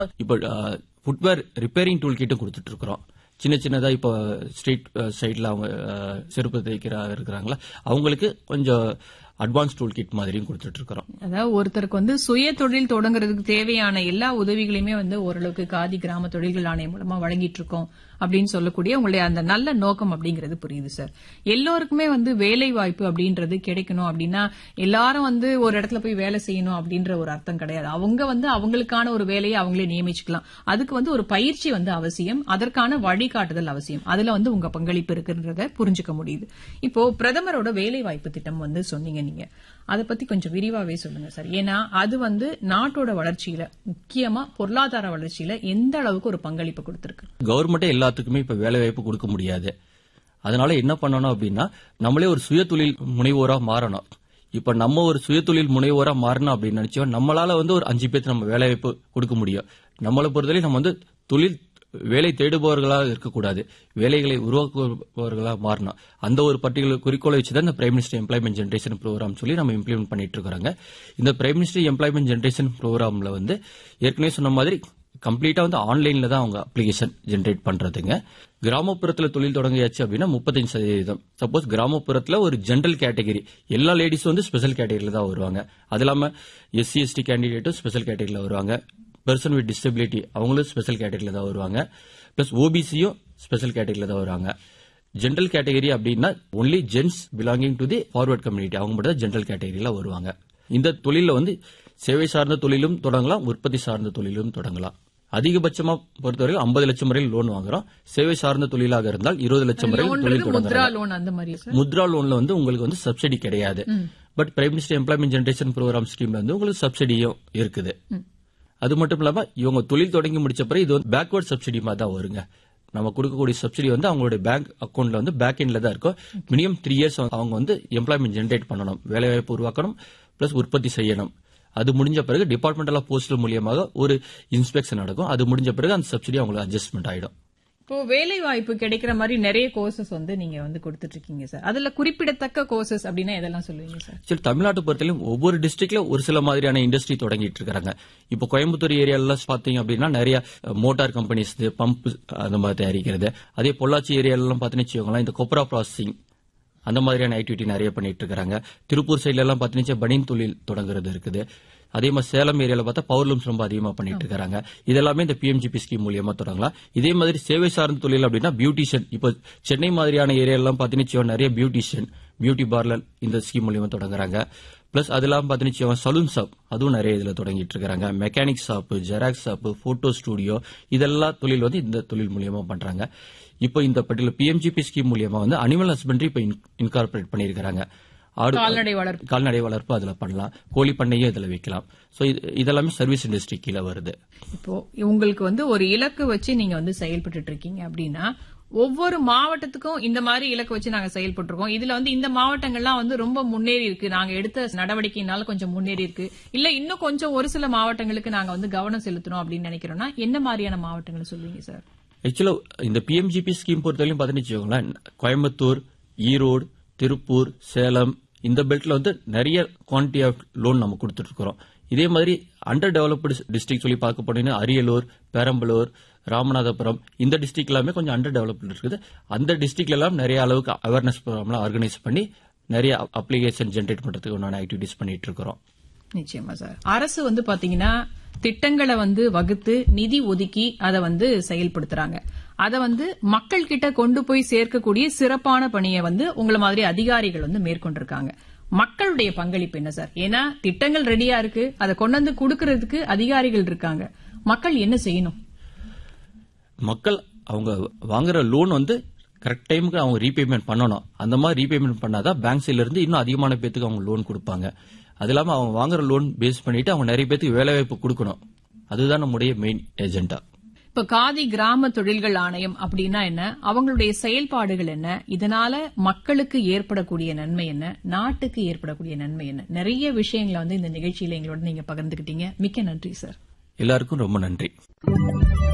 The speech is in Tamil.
இப்போ ஃபுட்வேர் ரிப்பேரிங் டூல் கிட்டும் கொடுத்துட்டு இருக்கிறோம் சின்ன சின்னதா இப்போ ஸ்ட்ரீட் சைட்ல அவங்க அஹ், செருப்பு தைக்கிற இருக்கிறாங்களா அவங்களுக்கு கொஞ்சம் அட்வான்ஸ் டூல் கிட் மாதிரியும் கொடுத்துட்டு இருக்கிறோம் அதாவது ஒருத்தருக்கு வந்து சுய தொழில் தொடங்குறதுக்கு தேவையான எல்லா உதவிகளையுமே வந்து ஓரளவுக்கு காதி கிராம தொழில்கள் ஆணையம் மூலமா வழங்கிட்டு இருக்கோம் அப்படின்னு சொல்லக்கூடிய உங்களுடைய அந்த நல்ல நோக்கம் அப்படிங்கிறது புரியுது சார் எல்லோருக்குமே வந்து வேலை வாய்ப்பு அப்படின்றது கிடைக்கணும் அப்படின்னா எல்லாரும் வந்து ஒரு இடத்துல போய் வேலை செய்யணும் அப்படின்ற ஒரு அர்த்தம் கிடையாது அவங்க வந்து அவங்களுக்கான ஒரு வேலையை அவங்களே நியமிச்சுக்கலாம் அதுக்கு வந்து ஒரு பயிற்சி வந்து அவசியம் அதற்கான வழிகாட்டுதல் அவசியம் அதுல வந்து உங்க பங்களிப்பு இருக்குன்றத புரிஞ்சுக்க முடியுது இப்போ பிரதமரோட வேலை வாய்ப்பு திட்டம் வந்து சொன்னீங்க நீங்க அதை பத்தி கொஞ்சம் விரிவாவே சொல்லுங்க சார் ஏன்னா அது வந்து நாட்டோட வளர்ச்சியில முக்கியமா பொருளாதார வளர்ச்சியில எந்த அளவுக்கு ஒரு பங்களிப்பு கொடுத்திருக்கு கவர்மெண்டே எல்லாத்துக்குமே இப்ப வேலை வாய்ப்பு கொடுக்க முடியாது அதனால என்ன பண்ணணும் அப்படின்னா நம்மளே ஒரு சுய தொழில் முனைவோரா மாறணும் இப்ப நம்ம ஒரு சுய தொழில் முனைவோரா மாறணும் அப்படின்னு நினைச்சோம் நம்மளால வந்து ஒரு அஞ்சு பேருக்கு நம்ம வேலை வாய்ப்பு கொடுக்க முடியும் நம்மளை பொறுத்தவரை நம்ம வந்து தொழில் வேலை தேடுபவர்களாக இருக்கக்கூடாது வேலைகளை உருவாக்குபவர்களாக மாறணும் அந்த ஒரு பர்டிகுலர் குறிக்கோளை வச்சு தான் இந்த prime minister employment generation programme சொல்லி நம்ம இம்ப்ளிமெண்ட் பண்ணிட்டு இருக்கிறாங்க இந்த பிரைம் மினிஸ்டர் எம்ப்ளாய்மெண்ட் ஜென்ரேஷன் ப்ரோக்ராம்ல வந்து ஏற்கனவே சொன்ன மாதிரி கம்ப்ளீட்டா வந்து ஆன்லைன்ல தான் அவங்க அப்ளிகேஷன் ஜென்ரேட் பண்றதுங்க கிராமப்புறத்துல தொழில் தொடங்கியாச்சு அப்படின்னா முப்பத்தஞ்சு சதவீதம் சப்போஸ் கிராமப்புறத்துல ஒரு ஜென்ரல் கேட்டகரி எல்லா லேடிஸும் வந்து ஸ்பெஷல் கேட்டகரியில தான் வருவாங்க அது இல்லாம எஸ்சி எஸ்டி கேண்டிடேட்டும் ஸ்பெஷல் கேட்டகரியில வருவாங்க பர்சன் வித் டிசபிலிட்டி அவங்களும் ஸ்பெஷல் கேட்டகரியில தான் வருவாங்க பிளஸ் ஓபிசியும் ஸ்பெஷல் கேட்டகரியில தான் வருவாங்க ஜென்ரல் கேட்டகரி அப்படின்னா only gents belonging to the forward community அவங்க மட்டும் தான் ஜென்ரல் கேட்டகரியில வருவாங்க இந்த தொழில வந்து சேவை சார்ந்த தொழிலும் தொடங்கலாம் உற்பத்தி சார்ந்த தொழிலும் தொடங்கலாம் அதிகபட்சமா பொறுத்தவரைக்கும் ஐம்பது லட்சம் வரையில் லோன் வாங்குறோம் சேவை சார்ந்த தொழிலாக இருந்தால் இருபது லட்சம் வரையில் தொழில் லோன்றது முத்ரா தொடங்கலாம் லோன் அந்த மாதிரி சார் முத்ரா லோன்ல வந்து உங்களுக்கு வந்து சப்சிடி கிடையாது but prime minister employment generation programme ஸ்கீம்ல வந்து உங்களுக்கு சப்சிடியும் இருக்குது அது மட்டும் இல்லாம இவங்க தொழில் தொடங்கி முடிச்ச பிறகு இது வந்து பேக்வர்ட் சப்சிடி மாதிரி தான் வருங்க நம்ம கொடுக்கக்கூடிய சப்சிடி வந்து அவங்களுடைய பேங்க் அக்கௌண்ட்ல வந்து பேக் எண்ட்ல தான் இருக்கும் மினிமம் த்ரீ இயர்ஸ் அவங்க வந்து எம்ப்ளாய்மெண்ட் ஜென்ரேட் பண்ணணும் வேலைவாய்ப்பு உருவாக்கணும் பிளஸ் உற்பத்தி செய்யணும் அது முடிஞ்ச பிறகு டிபார்ட்மெண்டல் ஆஃப் போஸ்டல் மூலியமாக ஒரு இன்ஸ்பெக்ஷன் நடக்கும் அது முடிஞ்ச பிறகு அந்த சப்சிடி அவங்களுக்கு அட்ஜஸ்ட்மெண்ட் ஆயிடும் இப்போ வேலை வாய்ப்பு கிடைக்கிற மாதிரி நிறைய கோர்சஸ் வந்து நீங்க வந்து கொடுத்துட்டு இருக்கீங்க சார் அதுல குறிப்பிடத்தக்க கோர்சஸ் அப்படின்னா எதெல்லாம் சொல்லுவீங்க சார் சரி தமிழ்நாட்டை பொறுத்தவரையும் ஒவ்வொரு டிஸ்ட்ரிக்ட்ல ஒரு சில மாதிரியான இண்டஸ்ட்ரி தொடங்கிட்டு இருக்காங்க இப்போ கோயம்புத்தூர் ஏரியால பாத்தீங்க அப்படின்னா நிறைய மோட்டார் கம்பெனிஸ் பம்ப் அந்த மாதிரி தயாரிக்கிறது அதே பொள்ளாச்சி ஏரியாலாம் பாத்தீங்கன்னு வச்சுக்கோங்களேன் இந்த கொப்ரா ப்ராசஸிங் அந்த மாதிரியான ஆக்டிவிட்டி நிறைய பண்ணிட்டு இருக்காங்க திருப்பூர் சைட்ல எல்லாம் பாத்தீங்கன்னா பனின் தொழில் தொடங்குறது இருக்குது அதே மாதிரி சேலம் ஏரியால பார்த்தா பவர்லூம்ஸ் ரொம்ப அதிகமா பண்ணிட்டு இருக்காங்க இதெல்லாமே இந்த பிஎம்ஜிபி ஸ்கீம் மூலியமா தொடங்கலாம் இதே மாதிரி சேவை சார்ந்த தொழில் அப்படின்னா பியூட்டிஷியன் இப்போ சென்னை மாதிரியான ஏரியாலாம் பாத்தீங்கன்னு வச்சுக்கோங்க, நிறைய பியூட்டிஷியன் பியூட்டி பார்லர் இந்த ஸ்கீம் மூலியமா தொடங்குறாங்க பிளஸ் அது இல்லாம பாத்தீங்கன்னா சலூன் ஷாப் அதுவும் நிறைய இதுல தொடங்கிட்டு இருக்காங்க mechanic shop xerox shop photo studio இதெல்லாம் தொழில் வந்து இந்த தொழில் மூலியமா பண்றாங்க இப்போ இந்த பர்டிகுலர் பிஎம்ஜிபி ஸ்கீம் மூலியமா வந்து அனிமல் ஹஸ்பண்டரி இப்போ இன்கார்பரேட் பண்ணியிருக்காங்க ஆடு கால்நடை வளர்ப்பு கால்நடை வளர்ப்பு அதுல பண்ணலாம் கோழி பண்ணையும் இதுல வைக்கலாம் சோ இது இதெல்லாமே சர்வீஸ் இண்டஸ்ட்ரி கீழே வருது இப்போ உங்களுக்கு வந்து ஒரு இலக்கு வச்சு நீங்க வந்து செயல்பட்டு இருக்கீங்க அப்படின்னா ஒவ்வொரு மாவட்டத்துக்கும் இந்த மாதிரி இலக்கு வச்சு நாங்க செயல்பட்டு இருக்கோம் இதுல வந்து இந்த மாவட்டங்கள்லாம் வந்து ரொம்ப முன்னேறி இருக்கு நாங்க எடுத்த நடவடிக்கையினால கொஞ்சம் முன்னேறி இருக்கு இல்ல இன்னும் கொஞ்சம் ஒரு சில மாவட்டங்களுக்கு நாங்க வந்து கவனம் செலுத்தணும் அப்படின்னு நினைக்கிறோம்னா என்ன மாதிரியான மாவட்டங்கள் சொல்லுவீங்க சார் ஆக்சுவலா இந்த பிஎம்ஜிபி ஸ்கீம் பொறுத்தவரையும் பாத்தீங்கன்னு வச்சுக்கோங்களேன் கோயம்புத்தூர் ஈரோடு திருப்பூர் சேலம் இந்த பெல்ட்ல வந்து நிறைய குவான்டிட்டி ஆஃப் லோன் நம்ம கொடுத்துட்டு இருக்கிறோம் இதே மாதிரி அண்டர் டெவலப்டு டிஸ்ட்ரிக்ட் சொல்லி பார்க்க போனீங்கன்னா அரியலூர் பெரம்பலூர் ராமநாதபுரம் இந்த டிஸ்ட்ரிக்ட் எல்லாமே கொஞ்சம் அண்டர் டெவலப்டு இருக்குது அந்த டிஸ்ட்ரிக்ட்ல எல்லாம் நிறைய அளவுக்கு அவேர்னஸ் ப்ரோக்ராம்லாம் ஆர்கனைஸ் பண்ணி நிறைய அப்ளிகேஷன் ஜென்ரேட் பண்றதுக்கு உண்டான ஆக்டிவிட்டிஸ் பண்ணிட்டு இருக்கிறோம் நிச்சயமா சார் அரசு வந்து பாத்தீங்கன்னா திட்டங்களை வந்து வகுத்து நிதி ஒதுக்கி அதை வந்து செயல்படுத்துறாங்க அதை வந்து மக்கள் கிட்ட கொண்டு போய் சேர்க்கக்கூடிய சிறப்பான பணியை வந்து உங்களை மாதிரி அதிகாரிகள் வந்து மேற்கொண்டிருக்காங்க மக்களுடைய பங்களிப்பு என்ன சார் ஏன்னா திட்டங்கள் ரெடியா இருக்கு அதை கொண்டு வந்து கொடுக்கறதுக்கு அதிகாரிகள் இருக்காங்க மக்கள் என்ன செய்யணும் மக்கள் அவங்க வாங்குற லோன் வந்து கரெக்ட் டைமுக்கு அவங்க ரீபேமெண்ட் பண்ணணும் அந்த மாதிரி ரீபேமெண்ட் பண்ணாதான் பேங்க் சைட்ல இருந்து இன்னும் அதிகமான பேத்துக்கு அவங்க லோன் கொடுப்பாங்க அது இல்லாம அவங்க வாங்குற லோன் பேஸ் பண்ணிட்டு அவங்க நிறைய பேத்துக்கு வேலை வாய்ப்பு கொடுக்கணும் அதுதான் நம்முடைய மெயின் ஏஜெண்டா இப்ப காதி கிராம தொழில்கள் ஆணையம் அப்படின்னா என்ன அவங்களுடைய செயல்பாடுகள் என்ன இதனால மக்களுக்கு ஏற்படக்கூடிய நன்மை என்ன நாட்டுக்கு ஏற்படக்கூடிய நன்மை என்ன நிறைய விஷயங்களை வந்து இந்த நிகழ்ச்சியில எங்களோட நீங்க பகிர்ந்துக்கிட்டீங்க மிக்க நன்றி சார் எல்லாருக்கும் ரொம்ப நன்றி